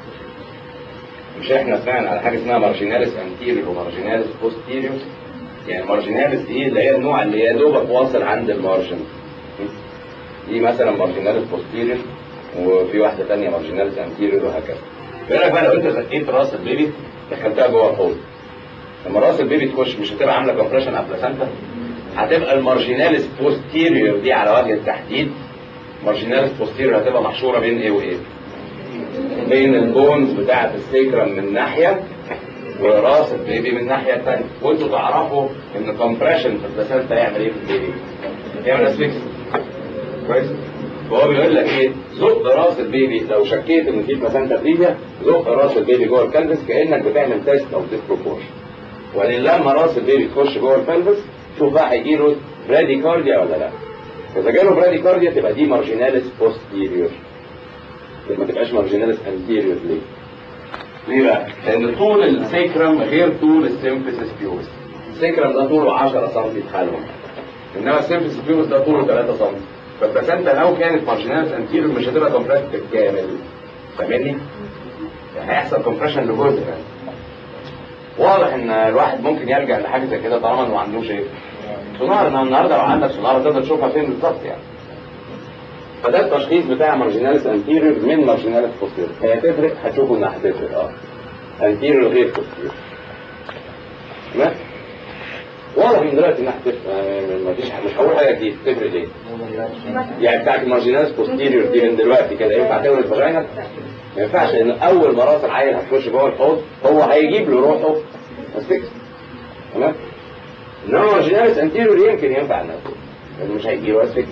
مش احنا سمعنا على حاجه اسمها مارجيناليس انتيريور ومارجيناليس بوستيريور يعني مارجيناليس دي اللي هي النوع اللي يا دوبك واصل عند المارجن دي مثلا مارجيناليس بوستيريور وفي واحده ثانيه مارجيناليس انتيريور وهكذا بيقول لك بقى لو انت زقيت راس البيبي دخلتها جوه الحوض لما راس البيبي تخش مش هتبقى عامله كومبريشن على البلاسنتا هتبقى المارجيناليس بوستيريور دي على وجه التحديد مارجيناليس بوستيريور هتبقى محشوره بين ايه وايه؟ بين البونز بتاعه السيكرم من ناحيه وراس البيبي من الناحيه الثانيه وانتوا تعرفوا ان كومبريشن في البلاسنتا يعمل ايه في البيبي؟ يعمل اسفكس كويس؟ وهو بيقول لك ايه؟ زق راس البيبي لو شكيت ان في بلاسنتا بريفيا زق راس البيبي جوه الكلبس كانك بتعمل تيست اوف ديسبروبورشن وبعدين لما راس البيبي تخش جوه البلبس شوف بقى هيجي له براديكارديا ولا لا اذا جاله براديكارديا تبقى دي مارجيناليس بوستيريور ما تبقاش مارجيناليس انتيريور ليه؟ ليه بقى؟ لان طول السيكرم غير طول السيمفيسيس بيوس السيكرم ده طوله 10 سم بحالهم انما السيمفيسيس بيوس ده طوله 3 سم فالبلاسنتا لو كانت مارجيناليس انتيريور مش هتبقى كومبريس بالكامل فاهمني؟ هيحصل كومبريشن لجزء يعني. واضح ان الواحد ممكن يلجا لحاجه زي كده طالما انه ما عندوش ايه؟ سونار انما النهارده لو عندك سونار تقدر تشوفها فين بالظبط يعني. فده التشخيص بتاع مارجيناليس انتيريور من مارجيناليس بوستيريور هي هتفرق هتشوفوا انها هتفرق اه انتيريور غير بوستيريور تمام؟ واضح من دلوقتي انها هتفرق آه، ما فيش مش هقول حاجه جديده تفرق ليه؟ يعني بتاعت المارجيناليس بوستيريور دي من دلوقتي كده ينفع تولد فاجينا؟ ما ينفعش لان اول ما راس العيل هتخش جوه الحوض هو هيجيب له روحه اسفكس تمام انما مارجيناليس انتيريور يمكن ينفع انه لانه مش هيجيب له اسفكس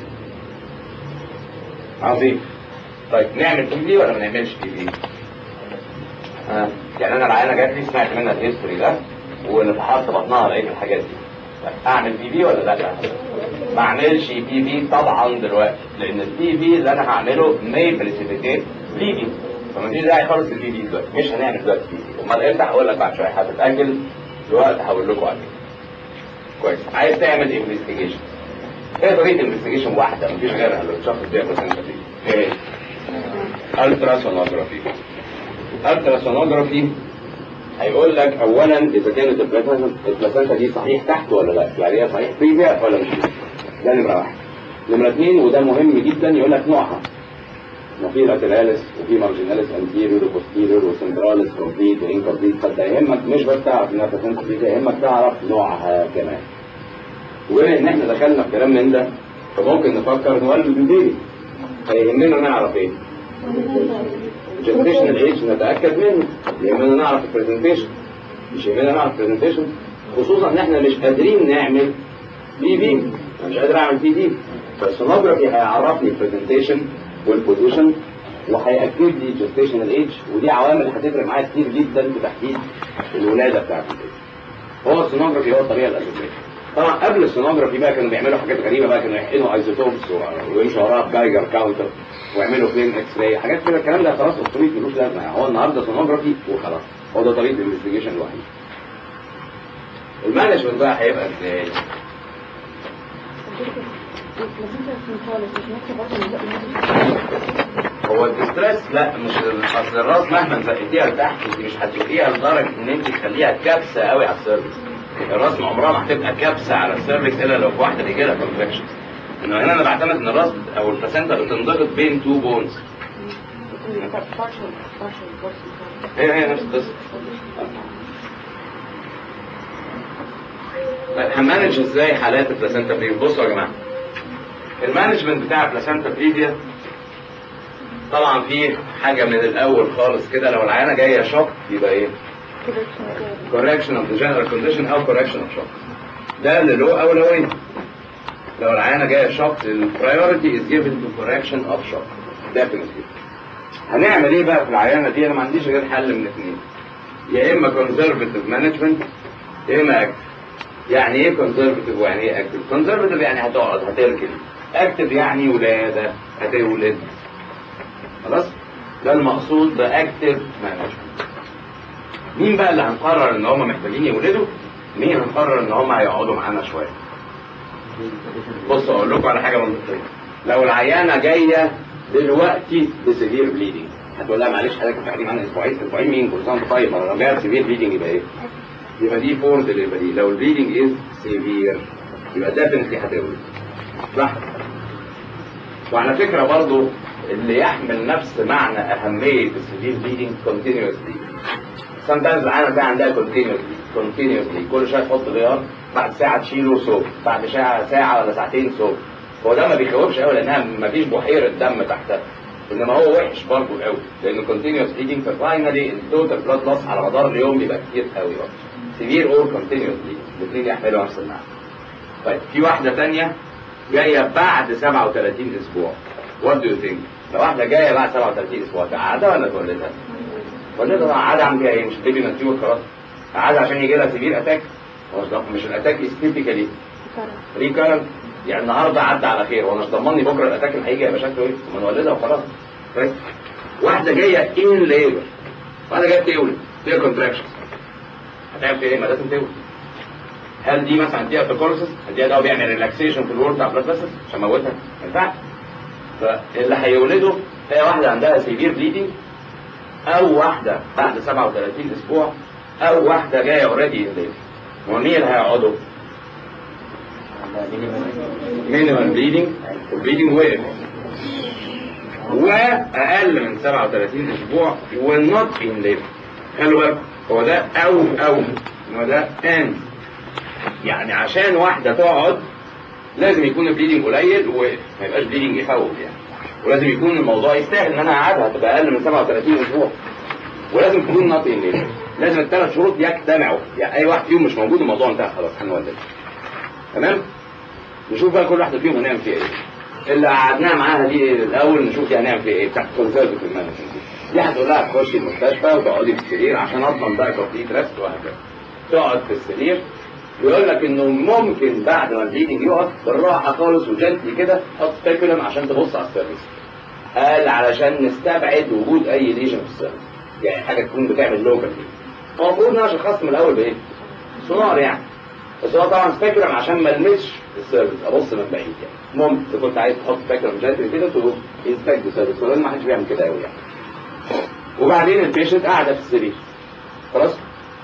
عظيم طيب نعمل بي في ولا ما نعملش بي في؟ آه. يعني انا العيانه جات لي سمعت منها الهيستوري ده ونفحصت بطنها لقيت الحاجات دي طيب اعمل بي في ولا لا؟ ما اعملش بي في طبعا دلوقتي لان البي في اللي انا هعمله مي بريسيبيتيت بليدنج فما فيش داعي خالص للبي في دلوقتي مش هنعمل دلوقتي بي في امال امتى هقول لك بعد شويه هتتاجل الوقت هقول لكم عليه كويس عايز تعمل انفستيجيشن هي طريقه انفستيجيشن واحده مفيش غيرها اللي بتشخص بيها بلاسنتا دي ايه الترا سونوجرافي الترا سونوجرافي هيقول لك اولا اذا كانت البلاسنتا البلاسنتا دي صحيح تحت ولا لا يعني هي صحيح بريفيا ولا مش ده نمره واحد نمره اثنين وده مهم جدا يقول لك نوعها ما في لاتراليس وفي مارجيناليس انتيريور وبوستيريور وسنتراليس كومبليت وانكمبليت فانت يهمك مش بس تعرف انها بلاسنتا بريفيا يهمك تعرف نوعها كمان وبما ان احنا دخلنا في كلام من ده فممكن نفكر نولد البيبي فيهمنا نعرف ايه؟ جنريشن ايج نتاكد منه يهمنا نعرف البرزنتيشن مش يهمنا نعرف البرزنتيشن خصوصا ان احنا مش قادرين نعمل بي في انا مش قادر اعمل بي في فالسونوجرافي هيعرفني البرزنتيشن والبوزيشن وهيأكد لي جستيشنال ايج ودي عوامل هتفرق معايا كتير جدا في تحديد الولاده بتاعت البيبي هو السونوجرافي هو الطريقه الاساسيه طبعا قبل السونوجرافي بقى كانوا بيعملوا حاجات غريبه بقى كانوا يحقنوا ايزوتوبس ويمشوا وراها بجايجر كاونتر ويعملوا فين اكس راي حاجات كده الكلام ده خلاص اوبسوليت ملوش لازمه يعني هو النهارده سونوجرافي وخلاص هو ده طريقه الانفستيجيشن الوحيد المانجمنت بقى هيبقى ازاي؟ هو الديستريس لا مش اصل الراس مهما زقتيها لتحت انت مش هتزقيها لدرجه ان انت تخليها كبسه قوي على السيرفكس الراس عمرها ما هتبقى كبسه على السيرفكس الا لو في واحده بيجي لها كونفكشن انما هنا انا بعتمد ان الراس او البلاسنتا بتنضغط بين تو بونز هي هي نفس القصه طيب هنمانج ازاي حالات البلاسنتا بريفيا بصوا يا جماعه المانجمنت بتاع البلاسنتا بريفيا طبعا في حاجه من الاول خالص كده لو العيانه جايه شوك يبقى ايه correction of the general condition او correction of shock ده اللي له اولويه لو العيانه جايه شوك البرايورتي is given to correction of shock definitely هنعمل ايه بقى في العيانه دي انا ما عنديش غير حل من اثنين يا اما conservative management يا اما active يعني ايه conservative ويعني ايه active conservative يعني هتقعد هتركن active يعني ولاده هتولد خلاص ده المقصود باكتف مانجمنت مين بقى اللي هنقرر ان هم محتاجين يولدوا مين هنقرر ان هم هيقعدوا معانا شويه بصوا اقول لكم على حاجه منطقيه لو العيانه جايه دلوقتي بسيفير بليدنج هتقول لها معلش حضرتك بتاخدي معانا اسبوعين اسبوعين مين كل سنه طيب ما لو جايه بسيفير بليدنج يبقى ايه؟ يبقى دي فور ديليفري لو البليدنج از سيفير يبقى ديفنتلي هتولد صح وعلى فكره برضو اللي يحمل نفس معنى أهمية السيفير بليدنج continuous bleeding. sometimes العينة ده عندها continuous bleeding continuous bleeding. كل شوية تحط غيار بعد ساعة تشيله صوب بعد ساعة ساعة ولا ساعتين صوب هو ده ما بيخوفش قوي لانها ما فيش بحيره دم تحتها انما هو وحش برضه قوي لانه كونتينوس بليدنج ففاينلي التوتال بلاد لوس على مدار اليوم بيبقى كتير قوي برضه سيفير اور كونتينوس بليدنج الاثنين يحملوا نفس المعنى طيب في واحده ثانيه جايه بعد 37 اسبوع وات دو يو ثينك لو واحده جايه بعد 37 اسبوع تقعدها ولا تولدها؟ ولدها قعدها عم فيها ايه مش بيبي ماتيور خلاص قعدها عشان يجي لها سيفير اتاك مش الاتاك از تيبيكالي ريكارنت يعني النهارده عدى على خير وانا مش ضمني بكره الاتاك اللي هيجي هيبقى شكله ايه؟ ما نولدها وخلاص كويس واحده جايه ان ليبر واحده جايه تولد فيها كونتراكشن هتعمل فيها ايه؟ ما لازم تولد هل دي مثلا اديها توكورسس اديها دواء بيعمل ريلاكسيشن في الورد بتاع بلاد فيسلز عشان اموتها ما ينفعش فاللي هيولده هي واحده عندها سيفير بليدنج او واحده بعد 37 اسبوع او واحده جايه اوريدي ان ليبر ومين اللي هيقعدوا؟ مينيمال بليدنج البليدنج وقف واقل من 37 اسبوع والنوت ان ليبر خلوا بالك هو ده او او هو ده ان يعني عشان واحده تقعد لازم يكون البليدنج قليل ووقف ما يبقاش بليدنج يخوف يعني ولازم يكون الموضوع يستاهل ان انا اقعدها تبقى اقل من 37 اسبوع ولازم تكون نوت ان ليبر لازم الثلاث شروط يجتمعوا يعني اي واحد فيهم مش موجود الموضوع انتهى خلاص هنولد تمام نشوف بقى كل واحده فيهم هنعمل فيها ايه اللي قعدناها معاها دي الاول نشوف دي هنعمل فيها ايه بتاعت كونسيرفيتيف مانجمنت دي هتقول لها تخشي المستشفى وتقعدي في السرير عشان اضمن بقى كومبليت ريست وهكذا تقعد في السرير يقول لك انه ممكن بعد ما البليدنج يقف بالراحه خالص وجنتلي كده تحط سبيكولم عشان تبص على السيرفيس قال علشان نستبعد وجود اي ليجن في السيرفيس يعني حاجه تكون بتعمل لوكال المفروض ان انا شخصت من الاول بايه؟ سونار يعني بس هو طبعا سبيكولم عشان ما المسش السيرفيس ابص من بعيد يعني ممكن تكون كنت عايز تحط سبيكولم جنتلي كده تقول انسبكت السيرفيس ولكن ما حدش بيعمل كده قوي يعني وبعدين البيشنت قاعده في السرير خلاص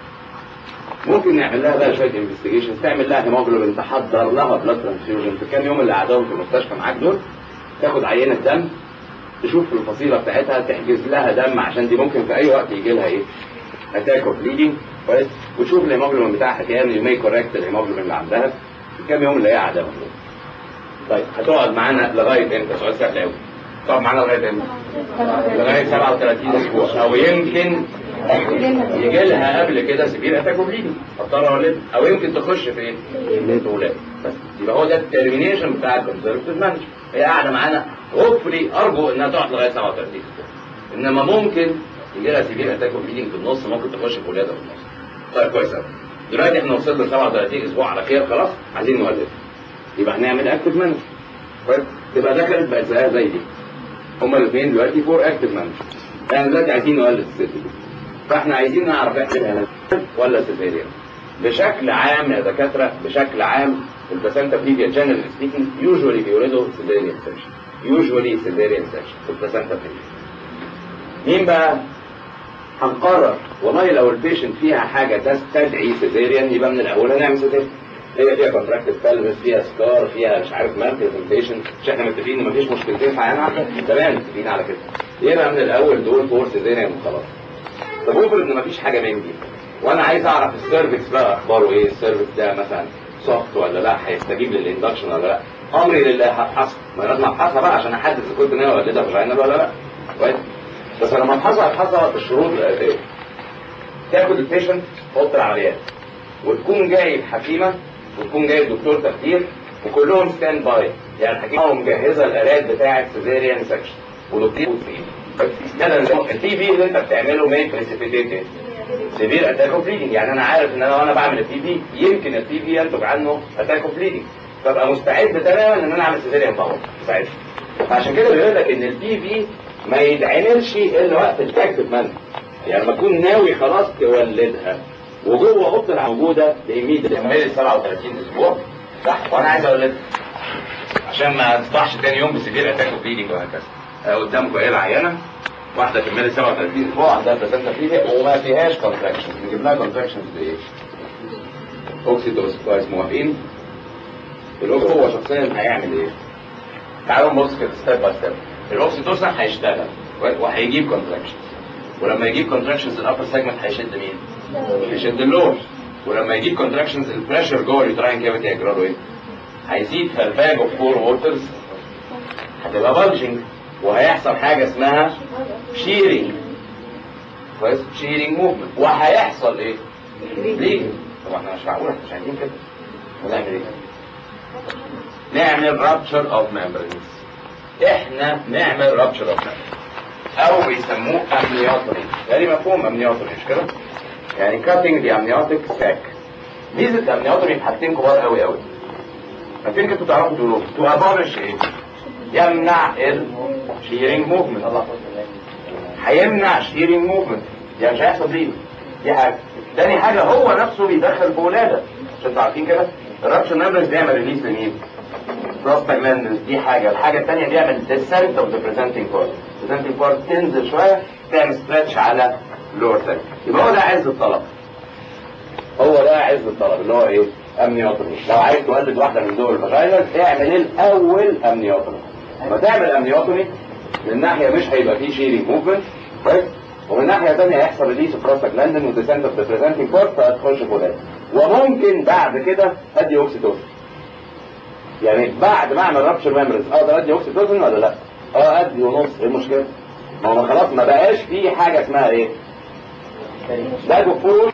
ممكن نعمل لها بقى شويه انفستيجيشن تعمل لها هيموجلوبين تحضر لها بلاد ترانسفيوجن في كام يوم اللي قعدهم في المستشفى معاك دول تاخد عينه دم تشوف الفصيله بتاعتها تحجز لها دم عشان دي ممكن في اي وقت يجي لها ايه اتاك اوف بليدنج كويس وتشوف الهيموجلوبين بتاعها كام يومي كوريكت الهيموجلوبين اللي عندها في كام يوم اللي هي قاعدهم دول طيب هتقعد معانا لغايه امتى سؤال سهل قوي تقعد معانا لغايه امتى لغايه 37 اسبوع او يمكن يجي لها قبل كده سبيل اتاك بليدنج اضطر اولد او يمكن تخش في ايه؟ اولاد بس يبقى هو ده الترمينيشن بتاع الكونسرفتيف مانجمنت هي قاعده معانا هوبفلي ارجو انها تقعد لغايه 37 اسبوع انما ممكن يجي لها سبيل اتاك بليدنج في النص ممكن تخش في ولاده في النص طيب كويس قوي دلوقتي احنا وصلنا ل 37 اسبوع على خير خلاص عايزين نولد يبقى هنعمل اكتف مانجمنت كويس تبقى دخلت بقت زيها زي دي هما الاثنين دلوقتي فور اكتف مانجمنت احنا دلوقتي عايزين نولد الست دي فاحنا عايزين نعرف احنا ولا سيزيريان بشكل عام يا دكاتره بشكل عام البلاسنتا بريفيا جنرال سبيكينج يوجوالي بيولدوا سيزيريان سكشن يوجوالي سيزيريان سكشن في البلاسنتا بريفيا مين بقى هنقرر والله لو البيشنت فيها حاجه تستدعي سيزيريان يبقى من الاول هنعمل سيزيريان هي فيها كونتراكتد بلمس فيها سكار فيها مش عارف مالبرزنتيشن مش احنا متفقين ان مفيش مشكلتين في عيان واحده تمام متفقين على كده يبقى من الاول دول فور سيزيريان وخلاص طب افرض ان مفيش حاجه من دي وانا عايز اعرف السيرفكس بقى اخباره ايه السيرفكس ده مثلا سوفت ولا لا هيستجيب للاندكشن ولا لا امري لله هفحصها ما لازم افحصها بقى عشان احدد اذا كنت ناوي اولدها فاجينال ولا لا كويس بس لما افحصها افحصها بالشروط الاتيه تاخد البيشنت اوضه العمليات وتكون جايب حكيمه وتكون جايب دكتور تخدير وكلهم ستاند باي يعني الحكيمه مجهزه الالات بتاعه سيزيريان سكشن ودكتور البي في اللي انت بتعمله ميك بريسيبيتيت سيفير اتاك اوف بليدنج يعني انا عارف ان انا وانا بعمل البي في يمكن البي في ينتج عنه اتاك اوف بليدنج فابقى مستعد تماما ان انا اعمل سيزيريان باور ساعتها فعشان كده بيقول لك ان البي في ما يتعملش الا وقت الاكتف مان يعني لما تكون ناوي خلاص تولدها وجوه اوضه الموجوده لإيميد تكملي 37 اسبوع صح وانا عايز اولدها عشان ما تصبحش تاني يوم بسيفير اتاك اوف بليدنج وهكذا قدامكم ايه العينه واحده كملت 37 اسبوع عندها بلاسنتا فيها وما فيهاش كونتراكشن نجيب لها كونتراكشنز بايه؟ اوكسيتوس كويس موافقين؟ الاوكسيتوس هو شخصيا هيعمل ايه؟ تعالوا نبص كده ستيب باي ستيب الاوكسيتوسن هيشتغل وهيجيب كونتراكشنز ولما يجيب كونتراكشنز الابر سيجمنت هيشد مين؟ هيشد اللور ولما يجيب كونتراكشنز البريشر جوه اليوتراين كافيتي هيجرى له ايه؟ هيزيد في الباج اوف فور ووترز هتبقى بلجنج وهيحصل حاجه اسمها شيرنج كويس شيرنج موفمنت وهيحصل ايه؟ ليه؟ طب احنا مش معقول احنا مش عايزين كده ونعمل ايه؟ نعمل رابتشر اوف ميمبرينز احنا نعمل رابتشر اوف ميمبرينز او بيسموه امنيوتومي يعني مفهوم امنيوتومي مش كده؟ يعني كاتنج دي امنيوتيك ساك ميزه الامنيوتومي في حاجتين كبار قوي قوي عارفين كنتوا تعرفوا تقولوا تو ابولش ايه؟ يمنع الشيرنج موفمنت هيمنع شيرنج موفمنت يعني مش هيحصل ليه دي حاجه تاني حاجه هو نفسه بيدخل في ولاده عشان انتوا عارفين كده الرابشن ميمبرز بيعمل ريليس لمين؟ بروستاجلاندز دي حاجه الحاجه الثانيه بيعمل ديسنت اوف ذا بريزنتنج بارت بريزنتنج بارت تنزل شويه تعمل ستريتش على لور تاني يبقى هو ده عز الطلب هو ده عز الطلب اللي هو ايه؟ امنيوتومي لو عايز تولد واحده من دول فاجينال اعمل الاول امنيوتومي لما تعمل امنيوتومي من ناحيه مش هيبقى فيه شيرنج موفمنت كويس ومن ناحيه ثانيه هيحصل ريليس اوف بروستاجلاندين وديسنت اوف ذا بريزنتنج بارت فهتخش في ولاده وممكن بعد كده ادي اوكسيتوسن يعني بعد ما اعمل رابشر ميموريز اقدر ادي اوكسيتوسن ولا لا؟ اه ادي ونص ايه المشكله؟ ما هو خلاص ما بقاش في حاجه اسمها ايه؟ ده دكتور